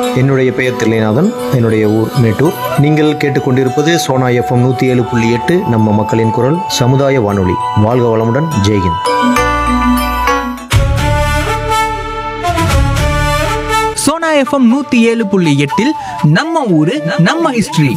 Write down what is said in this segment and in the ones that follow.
என்னுடைய பெயர் தில்லைநாதன் என்னுடைய ஊர் மேட்டூர் நீங்கள் கேட்டுக்கொண்டிருப்பது சோனா எஃப்எம் நூற்றி ஏழு புள்ளி எட்டு நம்ம மக்களின் குரல் சமுதாய வானொலி வாழ்க வளமுடன் ஜெய்ஹிந்த் சோனா எஃப்எம் நூத்தி ஏழு புள்ளி எட்டில் நம்ம ஊரு நம்ம ஹிஸ்டரி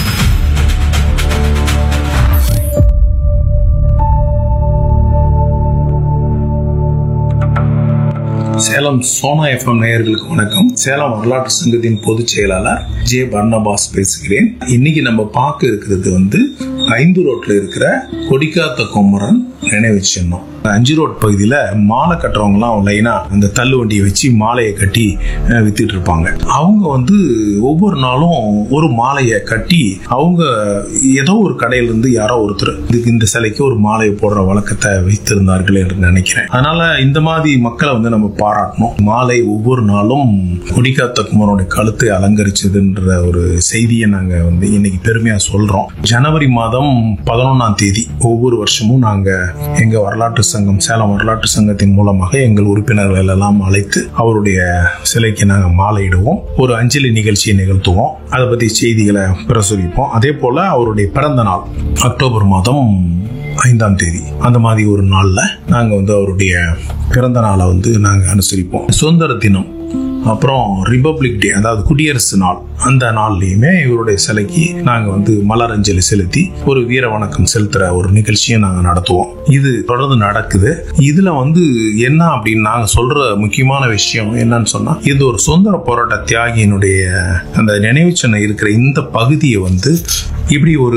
சேலம் சோனா எஃப்எம் நேயர்களுக்கு வணக்கம் சேலம் வரலாற்று சங்கத்தின் பொதுச் செயலாளர் ஜே பர்னபாஸ் பேசுகிறேன் இன்னைக்கு நம்ம பார்க்க இருக்கிறது வந்து ஐந்து ரோட்ல இருக்கிற கொடிக்காத்த கொமரன் நினைவு சின்னம் அஞ்சு ரோட் பகுதியில மாலை கட்டுறவங்கலாம் லைனா அந்த தள்ளு வண்டியை வச்சு மாலையை கட்டி அஹ், வித்துட்டு இருப்பாங்க அவங்க வந்து ஒவ்வொரு நாளும் ஒரு மாலையை கட்டி அவங்க ஏதோ ஒரு கடையில இருந்து யாரோ ஒருத்தர் இதுக்கு இந்த சிலைக்கு ஒரு மாலையை போடுற வழக்கத்தை வைத்திருந்தார்கள் என்று நினைக்கிறேன் அதனால இந்த மாதிரி மக்களை வந்து நம்ம பாராட்டணும் மாலை ஒவ்வொரு நாளும் கொடிக்காத்த குமரனுடைய கழுத்தை அலங்கரிச்சதுன்ற ஒரு செய்தியை நாங்க வந்து இன்னைக்கு பெருமையா சொல்றோம் ஜனவரி மாதம் பதினொன்னாம் தேதி ஒவ்வொரு வருஷமும் நாங்க எங்க வரலாற்று சங்கம் சேலம் வரலாற்று சங்கத்தின் மூலமாக எங்கள் உறுப்பினர்கள் எல்லாம் அழைத்து அவருடைய சிலைக்கு நாங்க மாலையிடுவோம் ஒரு அஞ்சலி நிகழ்ச்சியை நிகழ்த்துவோம் அதை பத்தி செய்திகளை பிரசுரிப்போம் அதே போல அவருடைய பிறந்த நாள் அக்டோபர் மாதம் ஐந்தாம் தேதி அந்த மாதிரி ஒரு நாள்ல நாங்க வந்து அவருடைய பிறந்த நாளை வந்து நாங்க அனுசரிப்போம் சுதந்திர தினம் அப்புறம் ரிபப்ளிக் டே அதாவது குடியரசு நாள் அந்த நாள்லயுமே இவருடைய சிலைக்கு நாங்க வந்து மலரஞ்சலி செலுத்தி ஒரு வீர வணக்கம் செலுத்துற ஒரு நிகழ்ச்சியை நாங்க நடத்துவோம் இது தொடர்ந்து நடக்குது இதுல வந்து என்ன அப்படின்னு நாங்க சொல்ற முக்கியமான விஷயம் என்னன்னு சொன்னா இது ஒரு சுதந்திர போராட்ட தியாகியினுடைய அந்த நினைவு சின்னம் இருக்கிற இந்த பகுதியை வந்து இப்படி ஒரு